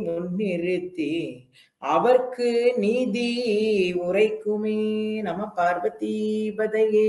முன்னிறுத்தி அவர்க்கு நீதி உரைக்குமே நம பார்வதி பதையே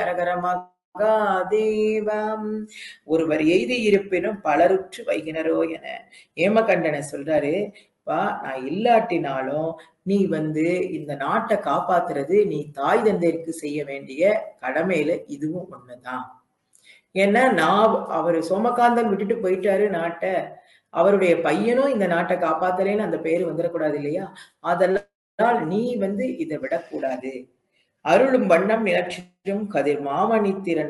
அரகரமகாதேவம் ஒருவர் எய்தி இருப்பினும் பலருற்று வைகினரோ என ஏமகண்டனை சொல்றாரு பா நான் இல்லாட்டினாலும் நீ வந்து இந்த நாட்டை காப்பாத்துறது நீ தாய் தந்தையருக்கு செய்ய வேண்டிய கடமையில இதுவும் ஒண்ணுதான் ஏன்னா நான் அவரு சோமகாந்தன் விட்டுட்டு போயிட்டாரு நாட்டை அவருடைய பையனும் இந்த நாட்டை காப்பாத்தலேன்னு அந்த பேரு வந்துடக்கூடாது இல்லையா அதெல்லாம் நீ வந்து இதை விடக்கூடாது அருளும் வண்ணம் நிலற்றும் கதிர் மாமணித்திறன்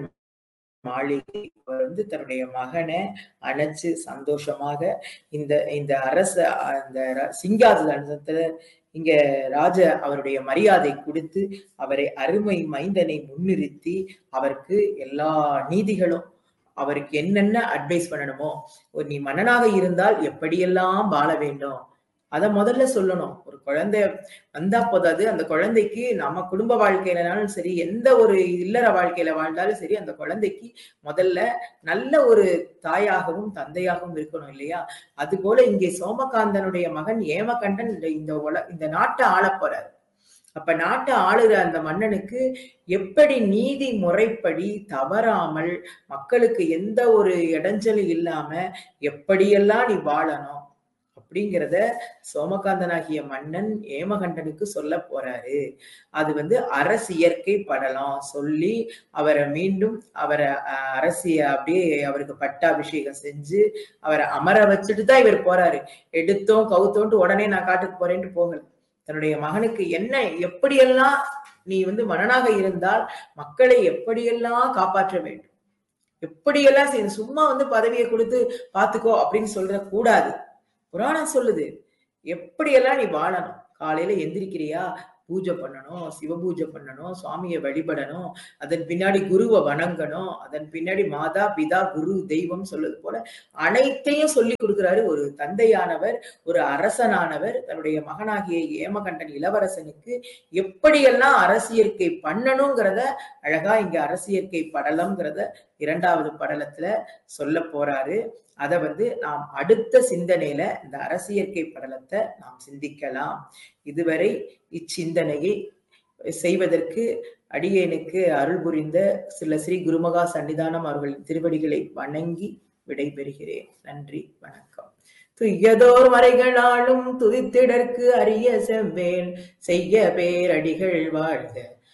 மாளிகை அவர் வந்து தன்னுடைய மகனை அணைச்சு சந்தோஷமாக இந்த இந்த அரச அந்த ர- சிங்காசனத்துல இங்க ராஜ அவருடைய மரியாதை கொடுத்து அவரை அருமை மைந்தனை முன்னிறுத்தி அவருக்கு எல்லா நீதிகளும் அவருக்கு என்னென்ன அட்வைஸ் பண்ணணுமோ ஒரு நீ மன்னனாக இருந்தால் எப்படியெல்லாம் வாழ வேண்டும் அத முதல்ல சொல்லணும் ஒரு குழந்தை வந்தா போதாது அந்த குழந்தைக்கு நம்ம குடும்ப வாழ்க்கையிலனாலும் சரி எந்த ஒரு இல்லற வாழ்க்கையில வாழ்ந்தாலும் சரி அந்த குழந்தைக்கு முதல்ல நல்ல ஒரு தாயாகவும் தந்தையாகவும் இருக்கணும் இல்லையா அது போல இங்கே சோமகாந்தனுடைய மகன் ஏமகண்டன் இந்த- இந்த உல இந்த நாட்டை ஆளப் போறாரு அப்ப நாட்டை ஆளுகிற அந்த மன்னனுக்கு எப்படி நீதி முறைப்படி தவறாமல் மக்களுக்கு எந்த ஒரு இடைஞ்சலும் இல்லாம எப்படியெல்லாம் நீ வாழணும் அப்படிங்கிறத சோமகாந்தனாகிய மன்னன் ஏமகண்டனுக்கு சொல்ல போறாரு அது வந்து அரசு இயற்கை படலாம் சொல்லி அவரை மீண்டும் அவரை அஹ், அரசிய அப்படியே அவருக்கு பட்டாபிஷேகம் செஞ்சு அவரை அமர வச்சுட்டு தான் இவர் போறாரு எடுத்தோம் கவுத்தோன்ட்டு உடனே நான் காட்டுக்கு போறேன்ட்டு போகல தன்னுடைய மகனுக்கு என்ன எப்படியெல்லாம் நீ வந்து மன்னனாக இருந்தால் மக்களை எப்படியெல்லாம் காப்பாற்ற வேண்டும் எப்படியெல்லாம் செய்யணும் சும்மா வந்து பதவியை கொடுத்து பாத்துக்கோ அப்படின்னு சொல்ற கூடாது புராணம் சொல்லுது எப்படியெல்லாம் நீ வாழணும் காலையில எந்திரிக்கிறியா பூஜை பண்ணணும் சிவபூஜை பண்ணணும் சுவாமியை வழிபடணும் அதன் பின்னாடி குருவை வணங்கணும் அதன் பின்னாடி மாதா பிதா குரு தெய்வம் சொல்லுது போல அனைத்தையும் சொல்லி கொடுக்கிறாரு ஒரு தந்தையானவர் ஒரு அரசனானவர் தன்னுடைய மகனாகிய ஏமகண்டன் இளவரசனுக்கு எப்படியெல்லாம் அரசியற்கை பண்ணணுங்கிறத அழகா இங்க அரசியற்கை படலம்ங்கிறத இரண்டாவது படலத்துல சொல்ல போறாரு அத வந்து நாம் அடுத்த சிந்தனையில இந்த அரசியற்கை படலத்தை நாம் சிந்திக்கலாம் இதுவரை இச்சிந்தனையை செய்வதற்கு அடியேனுக்கு அருள் புரிந்த சில ஸ்ரீ குருமகா சன்னிதானம் அவர்களின் திருவடிகளை வணங்கி விடைபெறுகிறேன் நன்றி வணக்கம் துய்யதோர் மறைகளாலும் துதித்திடற்கு அரிய செவ்வேல் செய்ய பேரடிகள் வாழ்க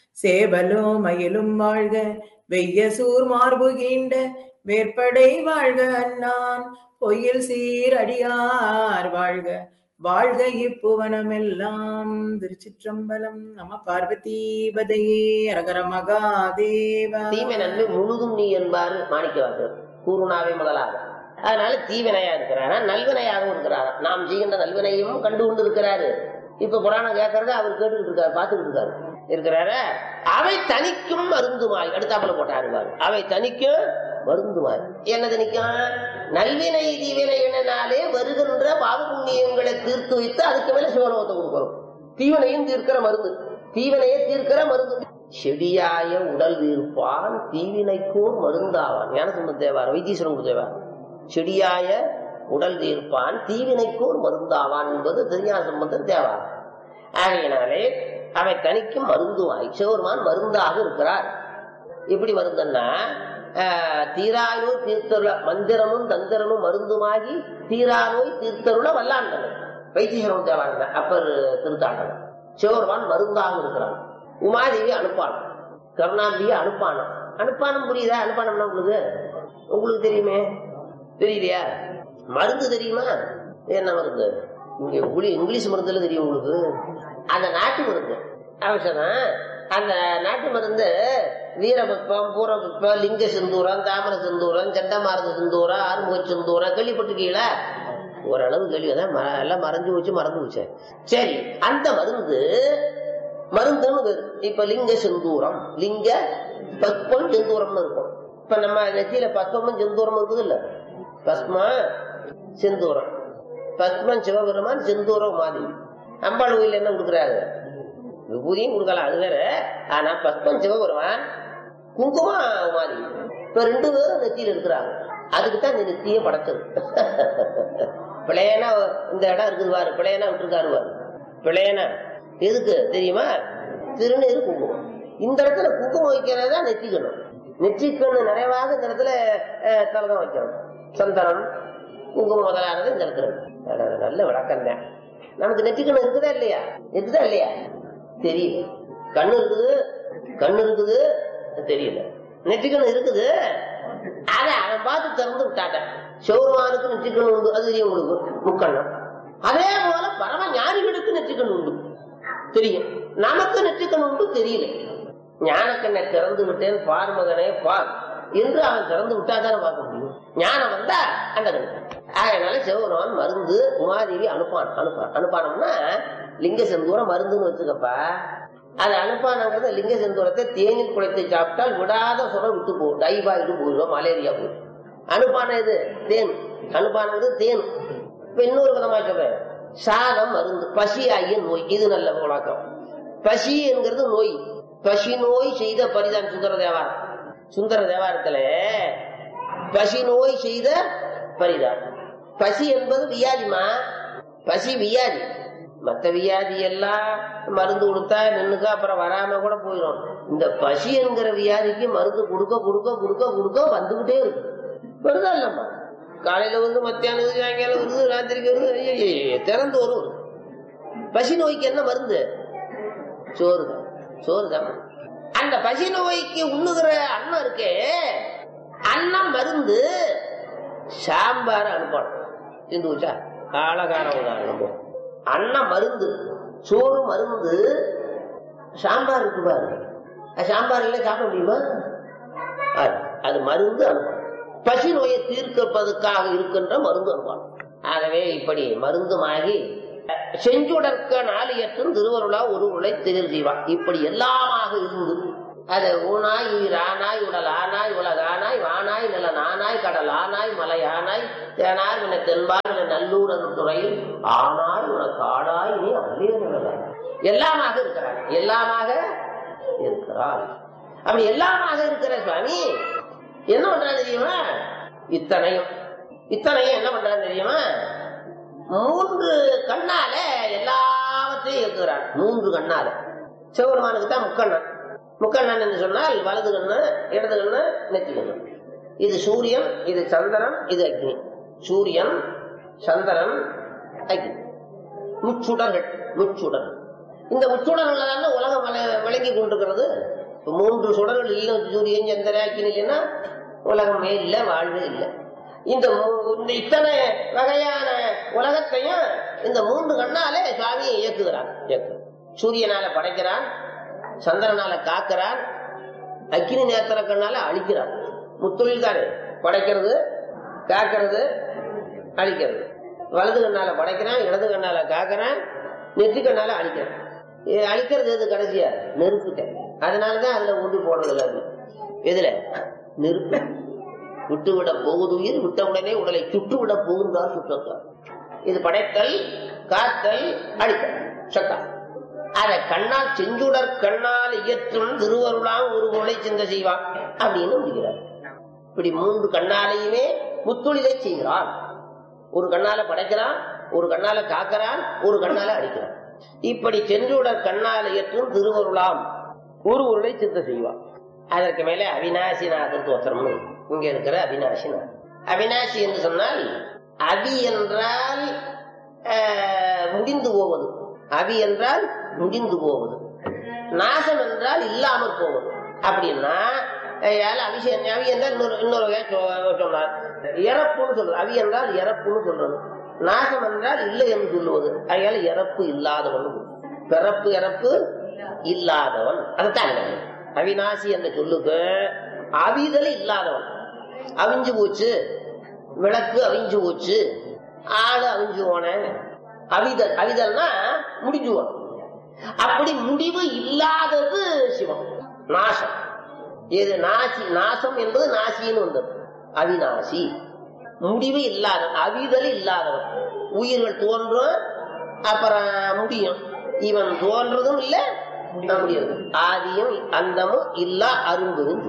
சேவலும் மயிலும் வாழ்க வெய்ய சூர் மார்புகீண்ட வேற்படை வாழ்க அண்ணான் பொய்யில் சீர் அடியார் வாழ்க வாழ்க இப்புவனமெல்லாம் திருச்சிற்றம்பலம் நம பார்வதி பதையே அரகர மகாதேவா தீமை நன்மை முழுதும் நீ என்பார் மாணிக்கவாசகர் கூறுனாவே முதலாக அதனால தீவினையா இருக்கிறாரா நல்வினையாகவும் இருக்கிறாரா நாம் செய்கின்ற நல்வினையும் கண்டு கொண்டு இருக்கிறாரு இப்ப புராணம் கேட்கறத அவர் கேட்டுக்கிட்டு இருக்காரு பார்த்துக்கிட்டு இருக்காரு இருக்கிறாரா அவை தனிக்கும் மருந்துமாய் அடுத்தாப்புல போட்டாரு பாரு அவை தனிக்கும் மருந்துமாய் என்ன தனிக்கும் நல்வினை தீவினை என்னாலே வருகின்ற பாவ புண்ணியங்களை தீர்த்து வைத்து அதுக்கு மேல சிவலோகத்தை கொடுக்கிறோம் தீவனையும் தீர்க்கிற மருந்து தீவனையை தீர்க்கிற மருந்து செடியாய உடல் வீர்ப்பான் தீவினைக்கோர் மருந்தாவான் ஞானசுந்தர தேவார் வைத்தீஸ்வரன் தேவார் செடியாய உடல் தீர்ப்பான் தீவினைக்கோர் மருந்தாவான் என்பது திருஞான சம்பந்தர் தேவார் ஆகையினாலே அவை தனிக்கும் மருந்துவாய் சிவருமான் மருந்தாக இருக்கிறார் எப்படி மருந்துன்னா ஆஹ், தீராநோய் தீர்த்தருள மந்திரமும் தந்திரமும் மருந்துமாகி தீராநோய் தீர்த்தருள வல்லாண்டன வைத்தீஸ்வரன் தேவாங்க அப்பர் திருத்தாண்டனம் சிவருமான் மருந்தாக இருக்கிறான் உமாதேவி அனுப்பானம் கருணாம்பியை அனுப்பானம் அனுப்பானம் புரியுதா அனுப்பானம்னா உங்களுக்கு உங்களுக்கு தெரியுமே தெரியலையா மருந்து தெரியுமா என்ன மருந்து இங்க உளி- இங்கிலீஷ் மருந்துல தெரியும் உங்களுக்கு அந்த நாட்டு மருந்து அவசரம் அந்த நாட்டு மருந்து வீரபுஷ்பம் பூரபுஷ்பம் லிங்க சிந்தூரம் தாமர சிந்தூரம் சண்டமாரத சிந்தூரம் ஆறுமுக சிந்தூரம் கேள்விப்பட்டிருக்கீங்களா ஓரளவு கேள்விதான் ம- எல்லாம் மறைஞ்சு வச்சு மறந்து வச்சேன் சரி அந்த மருந்து மருந்துன்னு பேரு. இப்ப லிங்க செந்தூரம் லிங்க பத்மம் செந்தூரம்னு இருக்கும் இப்ப நம்ம நெத்தியில பத்மமும் செந்தூரம் இருக்குது இல்ல பத்மா செந்தூரம் பத்மன் சிவபெருமான் செந்தூரம் மாதிரி அம்பாள் கோயில் என்ன கொடுக்குறாரு விபூதியும் கொடுக்கலாம் அது வேற ஆனா பத்மன் சிவபெருமான் குங்குமம் மாதிரி இப்ப ரெண்டு பேரும் நெத்தியில இருக்கிறாங்க அதுக்கு தான் இந்த நெத்தியே படைச்சது பிளேனா இந்த இடம் இருக்குது பாரு பிளேனா விட்டுருக்காரு பாரு பிளேனா எதுக்கு தெரியுமா திருநீரு குங்குமம் இந்த இடத்துல குங்குமம் வைக்கிறதா நெற்றிக்கணும் நெற்றிக்கண்ணு நிறைவாக இந்த இடத்துல அஹ், தலகம் வைக்கணும் சந்தனம் குங்குமம் முதலானது இந்த இடத்துல இருக்கு. அட, நல்ல விளக்கம் தான் நமக்கு நெற்றிக்கண்ணு இருக்குதா இல்லையா இருக்குதா இல்லையா தெரியல கண்ணு இருக்குது கண்ணு இருக்குது தெரியல நெற்றிக்கண்ணு இருக்குது அத அவன் பார்த்து திறந்து விட்டாட்டன் சிவருமானுக்கு நெற்றிக்கண்ணு உண்டு அது தெரியும் உங்களுக்கு முக்கண்ணம் அதே போல பரம ஞானிகளுக்கு நெற்றிக்கண்ணு உண்டு தெரியும் நமக்கு நெற்றிக்கண்ணு உண்டு தெரியல ஞானக்கண்ணை திறந்து விட்டேன் பார் மகனே பார் என்று அவன் திறந்து விட்டாதானே பார்க்க முடியும் ஞானம் வந்தா அந்த கண்ணு அதனால சிவபெருமான் மருந்து உமாதேவி அனுப்பான் அனுப்பான் அனுப்பானம்னா லிங்க செந்தூரம் மருந்துன்னு வச்சுக்கப்பா அது அனுப்பானங்கிறது லிங்க செந்தூரத்தை தேனில் குழைத்து சாப்பிட்டால் விடாத சுர விட்டு போகும் டைபாய்டு போயிடும் மலேரியா போயிடும் அனுப்பானம் இது தேன் அனுப்பானது தேன் இப்ப இன்னொரு விதமா சொல்றேன் சாதம் மருந்து பசி ஆகிய நோய் இது நல்ல வழக்கம் பசி என்கிறது நோய் பசி நோய் செய்த பரிதான் சுந்தர தேவாரம் சுந்தர தேவாரத்துல பசி நோய் செய்த பரிதான் பசி என்பது வியாதிமா பசி வியாதி மத்த வியாதி எல்லாம் மருந்து கொடுத்தா நின்னுக்க அப்புறம் வராம கூட போயிடும் இந்த பசி என்கிற வியாதிக்கு மருந்து கொடுக்க கொடுக்க கொடுக்க கொடுக்க வந்துகிட்டே இருக்கு வருதா இல்லம்மா காலையில வந்து மத்தியானம் வருது, சாயங்காலம் வருது ராத்திரிக்கு வருது ஐயையே, திறந்து வரும் பசி நோய்க்கு என்ன மருந்து சோறு தான் சோறு தான் அந்த பசி நோய்க்கு உண்ணுகிற அன்னம் இருக்கே அன்னம் மருந்து சாம்பார் அனுப்பணும் திண்டு வச்சா அழகான உதாரணம் போ. அன்னம் மருந்து சோறு மருந்து சாம்பார் இருக்கு பாருங்க அது சாம்பார் இல்லை சாப்பிட முடியுமா அது- அது மருந்து அனுப்பணும் பசி நோயை தீர்க்கப்பதற்காக இருக்கின்ற மருந்து அனுப்பணும் ஆகவே இப்படி மருந்துமாகி செஞ்சுடற்க நாளியற்றும் திருவருளா ஒரு உலை திரு செய்வா இப்படி எல்லாமாக இருந்து அது ஊனாய் உயிரானாய் உடல் ஆனாய் உலகானாய் வானாய் நில நானாய் கடல் ஆனாய் மலை ஆனாய் தேனாய் வின தென்பாய் வின நல்லூர் துறையில் ஆனாய் உனக்கு ஆனாய் நீ அல்லே நிழலாய் எல்லாமாக இருக்கிறார் எல்லாமாக இருக்கிறார் அப்படி எல்லாமாக இருக்கிற சுவாமி என்ன பண்றாரு தெரியுமா இத்தனையும் இத்தனையும் என்ன பண்றாரு தெரியுமா மூன்று கண்ணால எல்லாவற்றையும் இருக்கிறார் மூன்று கண்ணால சிவபெருமானுக்கு தான் முக்கண்ணன் முக்கண்ணன் என்று சொன்னால் வலது கண்ணு இடது கண்ணு நெத்தி கண்ணு இது சூரியன் இது சந்திரன் இது அக்னி சூரியன் சந்திரன் அக்னி முச்சுடர்கள் முச்சுடர்கள் இந்த முச்சுடர்கள் தானே உலகம் வள- விளங்கி கொண்டிருக்கிறது இப்ப மூன்று சுடர்கள் இல்லை சூரியன் சந்திரன் அக்னி இல்லைன்னா உலகமே இல்லை வாழ்வே இல்லை இந்த மூ- இந்த இத்தனை வகையான உலகத்தையும் இந்த மூன்று கண்ணாலே சுவாமி இயக்குகிறான் இயக்கு சூரியனால படைக்கிறான் சந்திரனால காக்கிறான் அக்கினி நேத்திர கண்ணால அழிக்கிறான் முத்தொழில் தானே படைக்கிறது காக்கிறது அழிக்கிறது வலது கண்ணால படைக்கிறான் இடது கண்ணால காக்கிறான் நெற்றி கண்ணால அழிக்கிறான் இது அழிக்கிறது எது கடைசியா நெருப்புட்ட அதனாலதான் அதுல ஊண்டி போடுறது இல்லை எதுல நெருப்பு விட்டுவிட போகுது உயிர் விட்ட உடனே உடலை சுட்டுவிட போகுந்தார் சுற்றத்தார் இது படைத்தல் காத்தல் அழித்தல் சத்தா அதை கண்ணால் செஞ்சுடர் கண்ணால் இயற்றும் திருவருளாம் ஒரு முளை சிந்த செய்வான் அப்படின்னு முடிக்கிறார் இப்படி மூன்று கண்ணாலையுமே முத்தொழிலை செய்கிறான் ஒரு கண்ணால படைக்கிறான் ஒரு கண்ணால காக்கிறான் ஒரு கண்ணால அடிக்கிறான் இப்படி சென்றுடர் கண்ணால் இயற்றும் திருவருளாம் ஒரு உருளை சித்த செய்வான் அதற்கு மேலே அவிநாசிநாதர் தோத்திரம்னு இங்க இருக்கிற அவிநாசிநாதர் அவிநாசி என்று சொன்னால் அவி என்றால் ஆஹ், முடிந்து போவது அவி என்றால் முடிந்து போவது நாசம் என்றால் இல்லாமல் போவது அப்படின்னா ஏழு அபிஷேகம் அவி என்றால் இன்னொரு இன்னொரு வகையா சொ- சொன்னார் இறப்புன்னு சொல்றது அவி என்றால் இறப்புன்னு சொல்றது நாசம் என்றால் இல்லை என்று சொல்லுவது அதனால இறப்பு இல்லாதவன் பிறப்பு இறப்பு இல்லாதவன் அதுதான் அவிநாசி என்ற சொல்லுக்கு அவிதல் இல்லாதவன் அவிஞ்சு போச்சு விளக்கு அவிஞ்சு போச்சு ஆளு அவிஞ்சு போன அவிதல் அவிதல்னா முடிஞ்சு போன அப்படி முடிவு இல்லாதது சிவம் நாசம் இது நாசி நாசம் என்பது நாசின்னு வந்தது அவிநாசி முடிவு இல்லாதவன் அவிதல் இல்லாதவன் உயிர்கள் தோன்றும் அப்புறம் முடியும் இவன் தோன்றதும் இல்ல முடியாது ஆதியும் அந்தமும் இல்லா அரும்பும்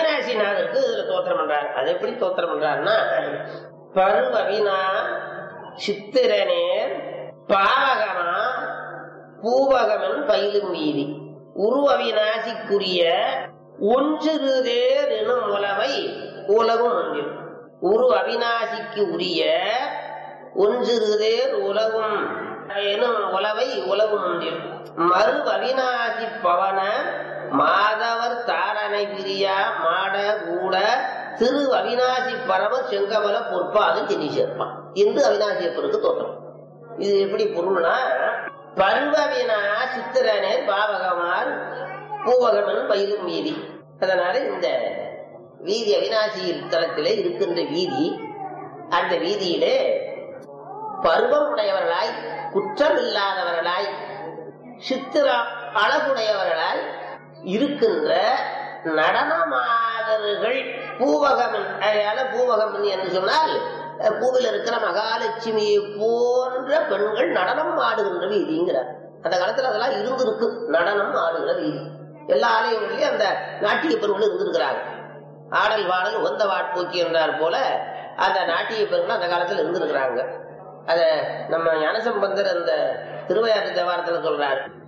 அவிநாசிநாதருக்கு இதுல தோத்திரம் பண்றாரு அது எப்படி தோத்திரம் பண்றாருன்னா பருவவினா சித்திரனேர் பாவகமா பூவகமன் பயிலும் வீதி உருவவிநாசிக்குரிய ஒன்றிருதேர் எனும் உலவை உலகும் ஒன்றில் உரு அவிநாசிக்கு உரிய ஒன்றிருதேர் உலகும் எனும் உலவை உலகும் ஒன்றில் மறு அவிநாசி பவன மாதவர் தாரணை பிரியா மாட கூட திரு அவிநாசி பரம செங்கமல பொற்பாது சென்னி சேர்ப்பான் என்று அவிநாசியப்பருக்கு தோற்றம் இது எப்படி பொருள்னா பருவவினா சித்திரனே பாவகமார் பூவகமன் பயிலும் வீதி அதனால இந்த வீதி அவிநாசி தலத்திலே இருக்கின்ற வீதி அந்த வீதியிலே பருவம் உடையவர்களாய் குற்றம் இல்லாதவர்களாய் சித்திர அழகுடையவர்களாய் இருக்கின்ற நடனமாதர்கள் பூவகமன் அதனால பூவகமன் என்று சொன்னால் அஹ், பூவில் இருக்கிற மகாலட்சுமியை போன்ற பெண்கள் நடனம் ஆடுகின்ற வீதிங்கிறார் அந்த காலத்துல அதெல்லாம் இருந்திருக்கு நடனம் ஆடுகிற வீதி எல்லா ஆலயங்களிலும் அந்த நாட்டிய பெண்கள் இருந்திருக்கிறாங்க ஆடல் பாடல் உந்த வாட்பூக்கி என்றார் போல அந்த நாட்டிய பெண்கள் அந்த காலத்துல இருந்திருக்கிறாங்க அத நம்ம ஞானசம்பந்தர் அந்த திருவையாற்று தேவாரத்துல சொல்றார்